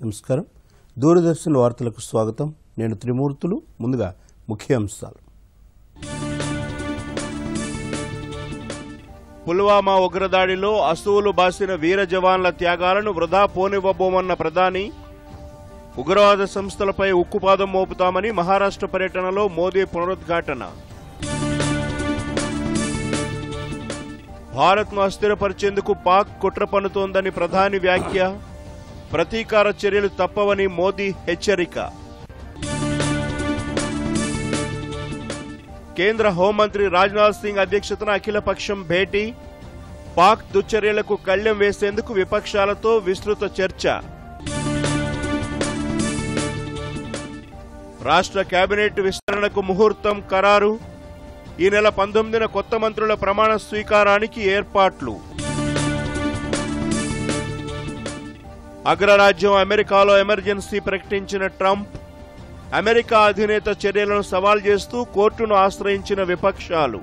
నమస్కారం దూరదర్శన్ వార్తలకు స్వాగతం నేను త్రిమూర్తులు ముందుగా ముఖ్యాంశాలు పుల్వామా ఉగ్రదాడిలో అసువులు బాసిన వీర జవాన్ల త్యాగాలను వృధా పోనివ్వబోమన్న ప్రధాని ఉగ్రవాద సంస్థలపై ఉక్కుపాదం మోపుతామని మహారాష్ట్ర పర్యటనలో మోదీ పునరుద్ఘాటన భారత్ను అస్థిరపరిచేందుకు పాక్ కుట్ర పన్నుతోందని ప్రధాని వ్యాఖ్య ప్రతీకార చర్యలు తప్పవని మోదీ హెచ్చరిక కేంద్ర హోంమంత్రి రాజ్నాథ్ సింగ్ అధ్యక్షతన అఖిలపక్షం భేటీ పాక్ దుశ్చర్యలకు కళ్లెం వేసేందుకు విపక్షాలతో విస్తృత చర్చ రాష్ట్ర కేబినెట్ విస్తరణకు ముహూర్తం ఖరారు ఈ నెల పంతొమ్మిదిన కొత్త మంత్రుల ప్రమాణ స్వీకారానికి ఏర్పాట్లు అగ్రరాజ్యం అమెరికాలో ఎమర్జెన్సీ ప్రకటించిన ట్రంప్ అమెరికా అధినేత చర్యలను సవాల్ చేస్తూ కోర్టును ఆశ్రయించిన విపక్షాలు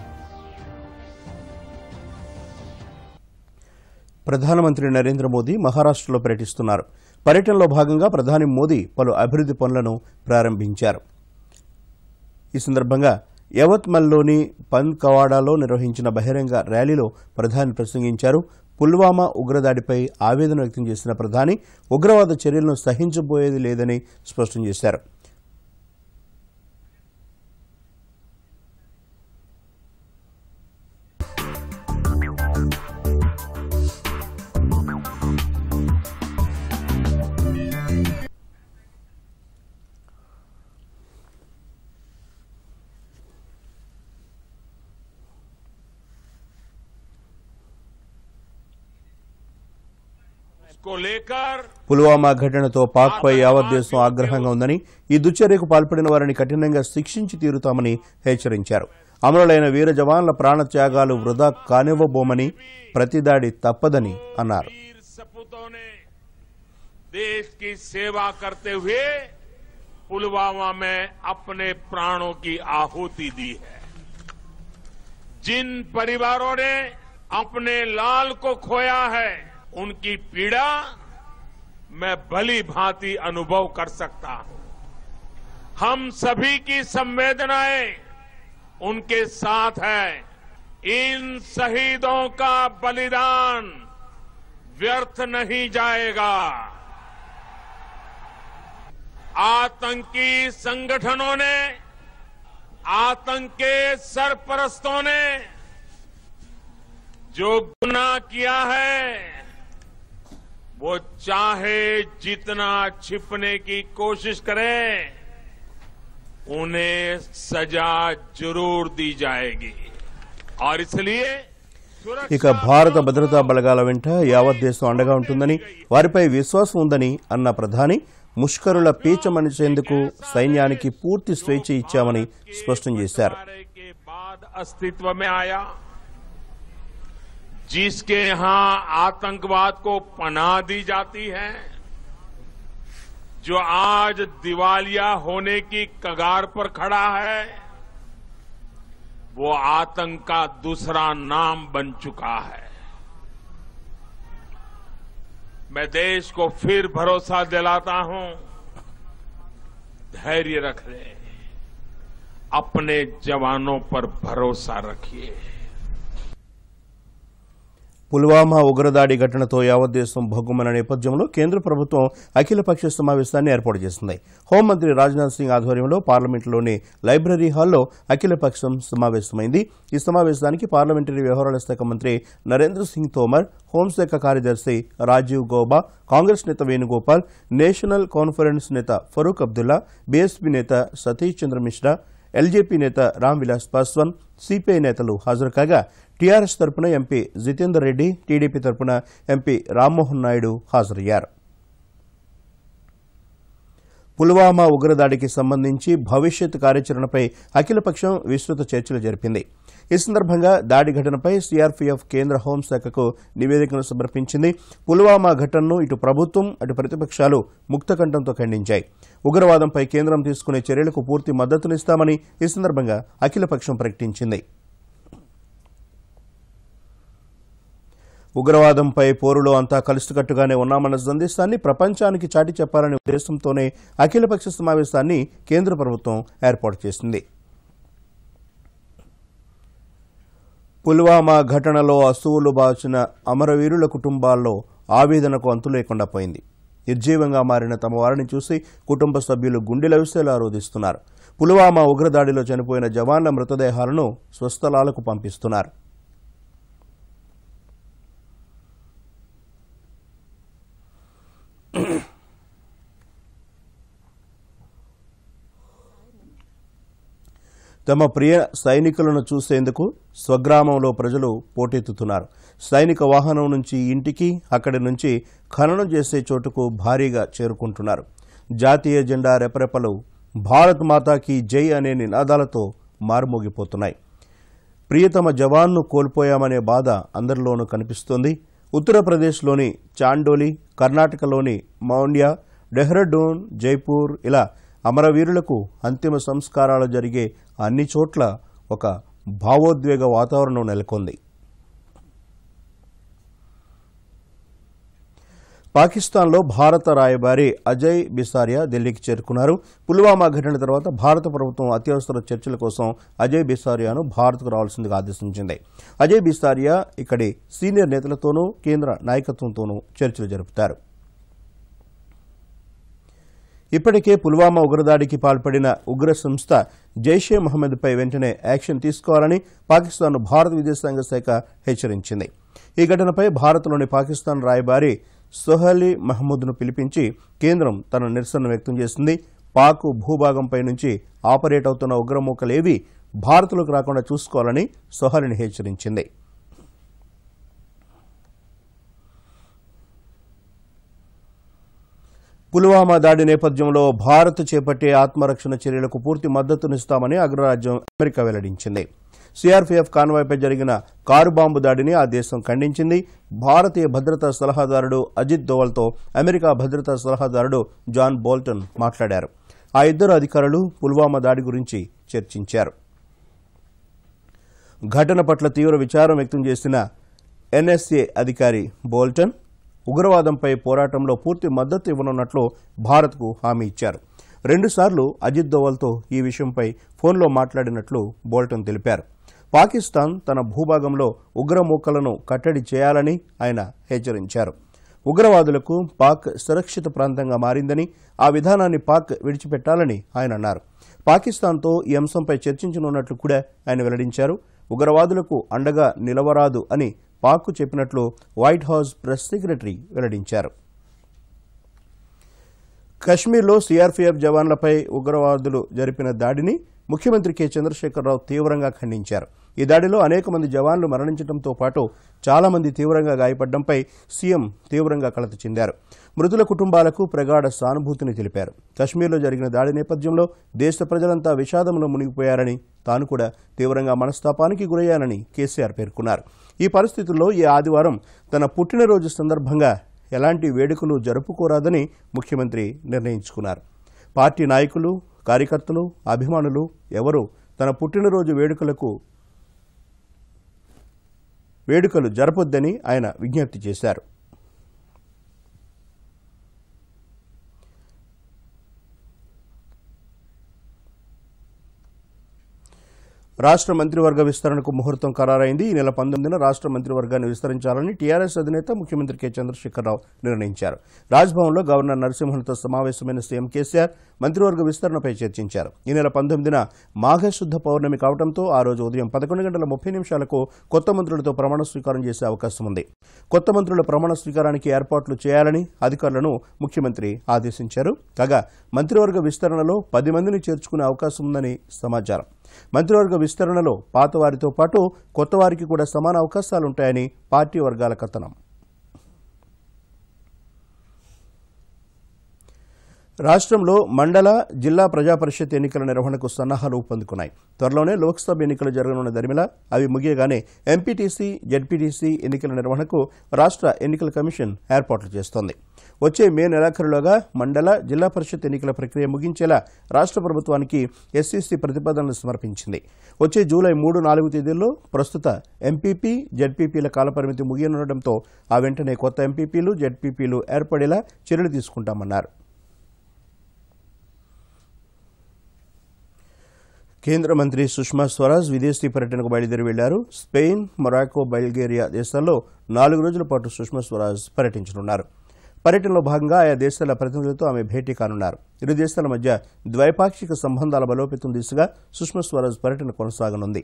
ప్రధానమంత్రి నరేంద్ర మోదీ మహారాష్ట్రలో పర్యటిస్తున్నారు పర్యటనలో భాగంగా ప్రధాని మోదీ పలు అభివృద్ది పనులను ప్రారంభించారు ఈ సందర్భంగా యవత్మల్లోని పన్కవాడాలో నిర్వహించిన బహిరంగ ర్యాలీలో ప్రధాని ప్రసంగించారు పుల్వామా ఉగ్రదాడిపై ఆవేదన వ్యక్తం చేసిన ప్రధాని ఉగ్రవాద చర్యలను సహించబోయేది లేదని స్పష్టం చేశారు को लेकर పుల్వామా ఘటనతో పాక్పై యావత్ దేశం ఆగ్రహంగా ఉందని ఈ దుశ్చర్యకు పాల్పడిన వారిని కఠినంగా శిక్షించి తీరుతామని హెచ్చరించారు అమరులైన వీర జవాన్ల ప్రాణత్యాగాలు వృధా కానివ్వబోమని ప్రతిదాడి తప్పదని అన్నారు वीर सपूतों ने देश की सेवा करते हुए पुलवामा में अपने प्राणों की आहुति दी है जिन परिवारों ने अपने लाल को खोया है उनकी पीड़ा मैं भली भांति अनुभव कर सकता हूं हम सभी की संवेदनाएं उनके साथ है इन शहीदों का बलिदान व्यर्थ नहीं जाएगा आतंकी संगठनों ने आतंक के सरपरस्तों ने जो गुनाह किया है वो चाहे जितना छिपने की कोशिश करें उन्हें सजा जरूर दी जाएगी और इसलिए ఇక భారత భద్రతా బలగాల వెంట యావత్ దేశం అండగా ఉంటుందని వారిపై విశ్వాసం ఉందని అన్న ప్రధాని ముష్కరుల పీచమనిచేందుకు సైన్యానికి పూర్తి స్వేచ్ఛ ఇచ్చామని స్పష్టం చేశారు हमारे के बाद अस्तित्व में आया जिसके यहां आतंकवाद को पनाह दी जाती है जो आज दिवालिया होने की कगार पर खड़ा है वो आतंक का दूसरा नाम बन चुका है मैं देश को फिर भरोसा दिलाता हूं धैर्य रख लें अपने जवानों पर भरोसा रखिए పుల్వామా ఉగ్రదాడి ఘటనతో యావత్ దేశం భగ్గుమన్న నేపథ్యంలో కేంద్ర ప్రభుత్వం అఖిలపక్ష సమావేశాన్ని ఏర్పాటు చేసింది హోంమంత్రి రాజ్నాథ్ సింగ్ ఆధ్వర్యంలో పార్లమెంటులోని లైబ్రరీ హాల్లో అఖిలపక్షం సమావేశమైంది ఈ సమావేశానికి పార్లమెంటరీ వ్యవహారాల శాఖ మంత్రి నరేంద్ర సింగ్ తోమర్ హోంశాఖ కార్యదర్శి రాజీవ్ గౌబా కాంగ్రెస్ నేత వేణుగోపాల్ నేషనల్ కాన్ఫరెన్స్ నేత ఫరూక్ అబ్దుల్లా బీఎస్పీ నేత సతీష్ చంద్ర మిశ్రా ఎల్జేపీ నేత రామ్ విలాస్ పాస్వాన్ సిపిఐ నేతలు హాజరు కాగా టీఆర్ఎస్ తరపున ఎంపీ జితేందర్ రెడ్డి టీడీపీ తరపున ఎంపీ రామ్మోహన్ నాయుడు హాజరయ్యారు పుల్వామా ఉగ్రదాడికి సంబంధించి భవిష్యత్ కార్యాచరణపై అఖిలపక్షం విస్తృత చర్చలు జరిపింది ఈ సందర్భంగా దాడి ఘటనపై సీఆర్పీఎఫ్ కేంద్ర హోంశాఖకు నివేదికను సమర్పించింది పుల్వామా ఘటనను ఇటు ప్రభుత్వం అటు ప్రతిపక్షాలు ముక్తకంఠంతో ఖండించాయి ఉగ్రవాదంపై కేంద్రం తీసుకునే చర్యలకు పూర్తి మద్దతునిస్తామని ఈ సందర్భంగా అఖిలపక్షం ప్రకటించింది ఉగ్రవాదంపై పోరులో అంతా కలిసికట్టుగానే ఉన్నామన్న సందేశాన్ని ప్రపంచానికి చాటి చెప్పాలనే ఉద్దేశంతోనే అఖిలపక్ష సమావేశాన్ని కేంద్ర ప్రభుత్వం ఏర్పాటు చేసింది పుల్వామా ఘటనలో అసువులు బాచిన అమరవీరుల కుటుంబాల్లో ఆవేదనకు అంతు లేకుండా పోయింది నిర్జీవంగా మారిన తమ వారిని చూసి కుటుంబ సభ్యులు గుండెలవిసేలా రోధిస్తున్నారు పుల్వామా ఉగ్రదాడిలో చనిపోయిన జవాన్ల మృతదేహాలను స్వస్థలాలకు పంపిస్తున్నారు తమ ప్రియ సైనికులను చూసేందుకు స్వగ్రామంలో ప్రజలు పోటెత్తుతున్నారు సైనిక వాహనం నుంచి ఇంటికి అక్కడి నుంచి ఖననం చేసే చోటుకు భారీగా చేరుకుంటున్నారు జాతీయ జెండా రెపరెపలు భారత్ మాతాకి జై అనే నినాదాలతో మారుమోగిపోతున్నాయి ప్రియతమ జవాన్ను కోల్పోయామనే బాధ అందరిలోనూ కనిపిస్తోంది ఉత్తరప్రదేశ్లోని చాండోలి కర్ణాటకలోని మౌండ్య డెహ్రాడూన్ జైపూర్ ఇలా అమరవీరులకు అంతిమ సంస్కారాలు జరిగే అన్ని చోట్ల ఒక భావోద్వేగ వాతావరణం నెలకొంది పాకిస్తాన్లో భారత రాయబారి అజయ్ బిసారియా ఢిల్లీకి చేరుకున్నారు పుల్వామా ఘటన తర్వాత భారత ప్రభుత్వం అత్యవసర చర్చల కోసం అజయ్ బిసారియాను భారత్కు రావాల్సిందిగా ఆదేశించింది అజయ్ బిసారియా ఇక్కడి సీనియర్ నేతలతోనూ కేంద్ర నాయకత్వంతోనూ చర్చలు జరుపుతారు ఇప్పటికే పుల్వామా ఉగ్రదాడికి పాల్పడిన ఉగ్ర సంస్థ జైషే మహమ్మద్పై వెంటనే యాక్షన్ తీసుకోవాలని పాకిస్తాన్ భారత విదేశాంగ శాఖ హెచ్చరించింది ఈ ఘటనపై భారత్లోని పాకిస్తాన్ రాయబారి సొహలీ మహమూద్ను పిలిపించి కేంద్రం తన నిరసన వ్యక్తం చేసింది పాక్ భూభాగంపై నుంచి ఆపరేట్ అవుతున్న ఉగ్రమూకలేవి భారత్లోకి రాకుండా చూసుకోవాలని సొహలిని హెచ్చరించింది పుల్వామా దాడి నేపథ్యంలో భారత్ చేపట్టే ఆత్మరక్షణ చర్యలకు పూర్తి మద్దతునిస్తామని అగ్రరాజ్యం అమెరికా వెల్లడించింది సిఆర్పీఎఫ్ కాన్వాయ్పై జరిగిన కారు బాంబు దాడిని ఆ దేశం ఖండించింది భారతీయ భద్రతా సలహాదారుడు అజిత్ దోవల్తో అమెరికా భద్రతా సలహాదారుడు జాన్ బోల్టన్ మాట్లాడారు ఆ ఇద్దరు అధికారులు పుల్వామా దాడి గురించి చర్చించారు ఘటన పట్ల తీవ్ర విచారం వ్యక్తం చేసిన ఎన్ఎస్ఏ అధికారి బోల్టన్ ఉగ్రవాదంపై పోరాటంలో పూర్తి మద్దతు ఇవ్వనున్నట్లు భారత్కు హామీ ఇచ్చారు రెండుసార్లు అజిత్ దోవల్తో ఈ విషయంపై ఫోన్లో మాట్లాడినట్లు బోల్టన్ తెలిపారు పాకిస్తాన్ తన భూభాగంలో ఉగ్రమూకలను కట్టడి చేయాలని ఆయన హెచ్చరించారు ఉగ్రవాదులకు పాక్ సురక్షిత ప్రాంతంగా మారిందని ఆ విధానాన్ని పాక్ విడిచిపెట్టాలని ఆయన అన్నారు పాకిస్తాన్తో ఈ అంశంపై చర్చించనున్నట్లు కూడా ఆయన వెల్లడించారు ఉగ్రవాదులకు అండగా నిలవరాదు అని పాక్కు చెప్పినట్లు వైట్ హౌస్ ప్రెస్ సెక్రటరీ వెల్లడించారు కశ్మీర్లో సీఆర్పీఎఫ్ జవాన్లపై ఉగ్రవాదులు జరిపిన దాడిని ముఖ్యమంత్రి కె చంద్రశేఖరరావు తీవ్రంగా ఖండించారు ఈ దాడిలో అనేక మంది జవాన్లు మరణించడంతో పాటు చాలా మంది తీవ్రంగా గాయపడడంపై సీఎం తీవ్రంగా కలత చెందారు మృతుల కుటుంబాలకు ప్రగాఢ సానుభూతిని తెలిపారు కశ్మీర్లో జరిగిన దాడి నేపథ్యంలో దేశ ప్రజలంతా విషాదంలో మునిగిపోయారని తాను కూడా తీవ్రంగా మనస్తాపానికి గురయ్యానని కేసీఆర్ పేర్కొన్నారు ఈ పరిస్థితుల్లో ఈ ఆదివారం తన పుట్టినరోజు సందర్భంగా ఎలాంటి వేడుకలు జరుపుకోరాదని ముఖ్యమంత్రి నిర్ణయించుకున్నారు పార్టీ నాయకులు కార్యకర్తలు అభిమానులు ఎవరూ తన పుట్టినరోజు వేడుకలకు వేడుకలు జరపొద్దని ఆయన విజ్ఞప్తి చేశారు రాష్ట్ర మంత్రివర్గ విస్తరణకు ముహూర్తం ఖరారైంది ఈ నెల పంతొమ్మిదిన రాష్ట్ర మంత్రివర్గాన్ని విస్తరించాలని టీఆర్ఎస్ అధినేత ముఖ్యమంత్రి కె చంద్రశేఖరరావు నిర్ణయించారు రాజ్భవన్లో గవర్నర్ నరసింహన్తో సమావేశమైన సీఎం కేసీఆర్ మంత్రివర్గ విస్తరణపై చర్చించారు ఈ నెల పంతొమ్మిదిన మాఘశుద్ధ పౌర్ణమి కావడంతో ఆ రోజు ఉదయం పదకొండు గంటల ముప్పై నిమిషాలకు కొత్త మంత్రులతో ప్రమాణ స్వీకారం చేసే అవకాశం ఉంది కొత్త మంత్రుల ప్రమాణ స్వీకారానికి ఏర్పాట్లు చేయాలని అధికారులను ముఖ్యమంత్రి ఆదేశించారు కాగా మంత్రివర్గ విస్తరణలో పది మందిని చేర్చుకునే అవకాశం ఉందని సమాచారం మంత్రివర్గ విస్తరణలో పాత వారితో పాటు కొత్త వారికి కూడా సమాన అవకాశాలుంటాయని పార్టీ వర్గాల కథనం రాష్ట్రంలో మండల జిల్లా ప్రజా పరిషత్ ఎన్నికల నిర్వహణకు సన్నాహాలు ఊపందుకున్నాయి త్వరలోనే లోక్సభ ఎన్నికలు జరగనున్న దరిమిలా అవి ముగియగానే ఎంపీటీసీ జెడ్పీటీసీ ఎన్నికల నిర్వహణకు రాష్ట్ర ఎన్నికల కమిషన్ ఏర్పాట్లు చేస్తోంది వచ్చే మే నెలాఖరులోగా మండల జిల్లా పరిషత్ ఎన్నికల ప్రక్రియ ముగించేలా రాష్ట్ర ప్రభుత్వానికి ఎస్సీసీ ప్రతిపాదనలు సమర్పించింది వచ్చే జూలై మూడు నాలుగు తేదీల్లో ప్రస్తుత ఎంపీపీ జెడ్పీపీల కాలపరిమితి ముగియనుండటంతో ఆ వెంటనే కొత్త ఎంపీపీలు జెడ్పీపీలు ఏర్పడేలా చర్యలు తీసుకుంటామన్నారు కేంద్ర మంత్రి సుష్మా స్వరాజ్ విదేశీ పర్యటనకు బయలుదేరి వెళ్లారు స్పెయిన్ మొరాకో బల్గేరియా దేశాల్లో నాలుగు రోజుల పాటు సుష్మా స్వరాజ్ పర్యటించనున్నారు పర్యటనలో భాగంగా ఆయా దేశాల ప్రతినిధులతో ఆమె భేటీ కానున్నారు ఇరు దేశాల మధ్య ద్వైపాక్షిక సంబంధాల బలోపేతం దిశగా సుష్మా స్వరాజ్ పర్యటన కొనసాగనుంది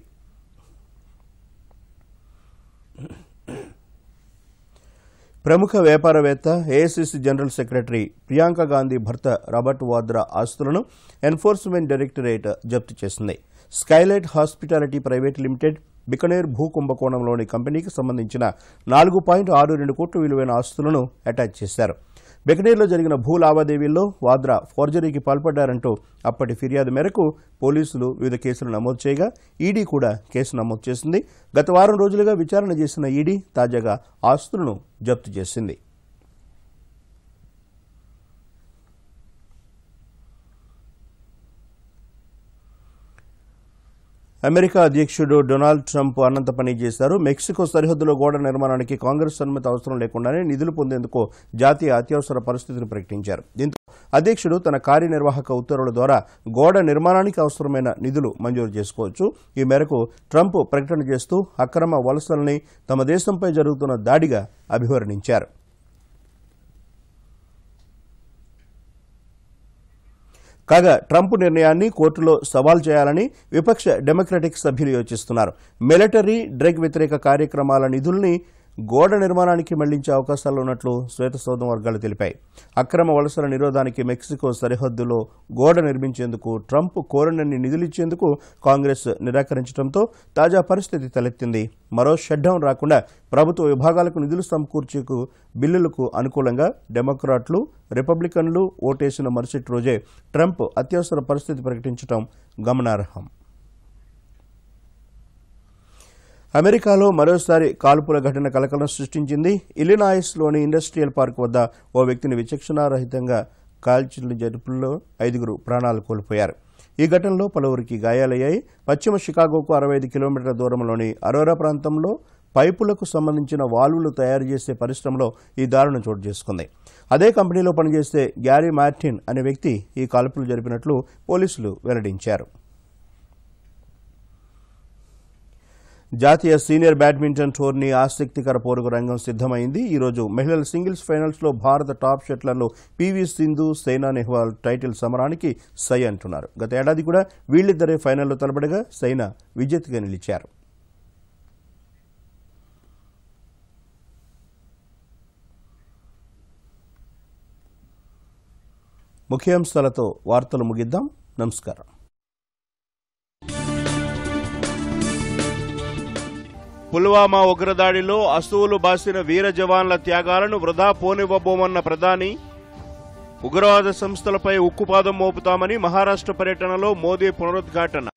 ప్రముఖ వ్యాపారవేత్త AICC general secretary Priyanka Gandhi భర్త రాబర్ట్ వాద్రా ఆస్తులను ఎన్ఫోర్స్మెంట్ డైరెక్టరేట్ జప్తు చేసింది Skylight hospitality private limited Bikaner భూ కుంభకోణంలోని కంపెనీకి సంబంధించిన నాలుగు పాయింట్ ఆరు రెండు కోట్ల విలువైన ఆస్తులను అటాచ్ చేశారు బికనేర్లో జరిగిన భూ లావాదేవీల్లో వాద్రా ఫోర్జరీకి పాల్పడ్డారంటూ అప్పటి ఫిర్యాదు మేరకు పోలీసులు వివిధ కేసులు నమోదు చేయగా ఈడీ కూడా కేసు నమోదు చేసింది గత వారం రోజులుగా విచారణ చేసిన ఈడీ తాజాగా ఆస్తులను జప్తు చేసింది అమెరికా అధ్యక్షుడు డొనాల్డ్ ట్రంప్ అన్నంత పని చేశారు మెక్సికో సరిహద్దులో గోడ నిర్మాణానికి కాంగ్రెస్ అనుమతి అవసరం లేకుండానే నిధులు పొందేందుకు జాతీయ అత్యవసర పరిస్థితిని ప్రకటించారు దీంతో అధ్యక్షుడు తన కార్యనిర్వాహక ఉత్తర్వుల ద్వారా గోడ నిర్మాణానికి అవసరమైన నిధులు మంజూరు చేసుకోవచ్చు ఈ మేరకు ట్రంప్ ప్రకటన చేస్తూ అక్రమ వలసల్ని తమ దేశంపై జరుగుతున్న దాడిగా అభివర్ణించారు కాగా ట్రంప్ నిర్ణయాన్ని కోర్టులో సవాల్ చేయాలని విపక్ష డెమోక్రటిక్ సభ్యులు యోచిస్తున్నారు మిలిటరీ డ్రగ్ వ్యతిరేక కార్యక్రమాల నిధుల్ని గోడ నిర్మాణానికి మళ్లించే అవకాశాలు ఉన్నట్లు శ్వేతసౌధం వర్గాలు తెలిపాయి అక్రమ వలసల నిరోధానికి మెక్సికో సరిహద్దులో గోడ నిర్మించేందుకు ట్రంప్ కోరనన్ని నిధులిచ్చేందుకు కాంగ్రెస్ నిరాకరించడంతో తాజా పరిస్థితి తలెత్తింది మరో షట్డౌన్ రాకుండా ప్రభుత్వ విభాగాలకు నిధులు సమకూర్చేకు బిల్లులకు అనుకూలంగా డెమోక్రాట్లు రిపబ్లికన్లు ఓటేసిన మరుసటి రోజే ట్రంప్ అత్యవసర పరిస్థితి ప్రకటించడం గమనార్హం అమెరికాలో మరోసారి కాల్పుల ఘటన కలకలం సృష్టించింది ఇలినాయిస్లోని ఇండస్ట్రియల్ పార్క్ వద్ద ఓ వ్యక్తిని విచక్షణారహితంగా కాల్చిన జరుపుల్లో ఐదుగురు ప్రాణాలు కోల్పోయారు ఈ ఘటనలో పలువురికి గాయాలయ్యాయి పశ్చిమ షికాగోకు అరవై ఐదు కిలోమీటర్ల దూరంలోని అరోరా ప్రాంతంలో పైపులకు సంబంధించిన వాల్వులు తయారు చేసే పరిశ్రమలో ఈ దారుణం చోటు చేసుకుంది అదే కంపెనీలో పనిచేసే గ్యారీ మార్టిన్ అనే వ్యక్తి ఈ కాల్పులు జరిపినట్లు పోలీసులు వెల్లడించారు జాతీయ సీనియర్ బ్యాడ్మింటన్ టోర్నీ ఆసక్తికర పోరుకు రంగం సిద్దమైంది ఈ రోజు మహిళల సింగిల్స్ ఫైనల్స్ లో భారత టాప్ షట్లర్లు పివి సింధు సైనా నెహ్వాల్ టైటిల్ సమరానికి సై అంటున్నారు గత ఏడాది కూడా వీళ్ళిద్దరే ఫైనల్లో తలపడగా సైనా విజేతగా నిలిచారు ముఖ్యాంశాలతో వార్తలు ముగిద్దాం నమస్కారం పుల్వామా ఉగ్రదాడిలో అసువులు బాసిన వీర జవాన్ల త్యాగాలను వృధా పోనివ్వబోమన్న ప్రధాని ఉగ్రవాద సంస్థలపై ఉక్కుపాదం మోపుతామని మహారాష్ట్ర పర్యటనలో మోదీ పునరుద్ఘాటన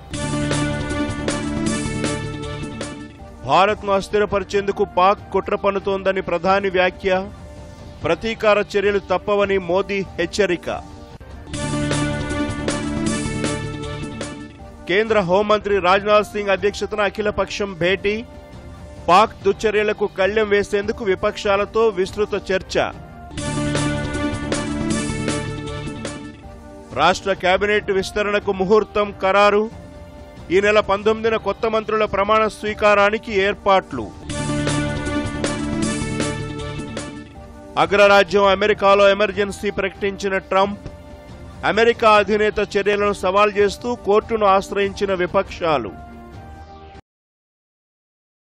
భారత్ను అస్థిరపరిచేందుకు పాక్ కుట్ర పన్నుతోందని ప్రధాని వ్యాఖ్య ప్రతీకార చర్యలు తప్పవని మోదీ హెచ్చరిక కేంద్ర హోంమంత్రి రాజ్నాథ్ సింగ్ అధ్యక్షతన అఖిలపక్షం భేటీ పాక్ దుశ్చర్యలకు కళ్లెం వేసేందుకు విపక్షాలతో విస్తృత చర్చ రాష్ట్ర కేబినెట్ విస్తరణకు ముహూర్తం ఖరారు ఈ నెల పంతొమ్మిదిన కొత్త మంత్రుల ప్రమాణ స్వీకారానికి ఏర్పాట్లు అగ్రరాజ్యం అమెరికాలో ఎమర్జెన్సీ ప్రకటించిన ట్రంప్ అమెరికా అధినేత చర్యలను సవాల్ చేస్తూ కోర్టును ఆశ్రయించిన విపక్షాలు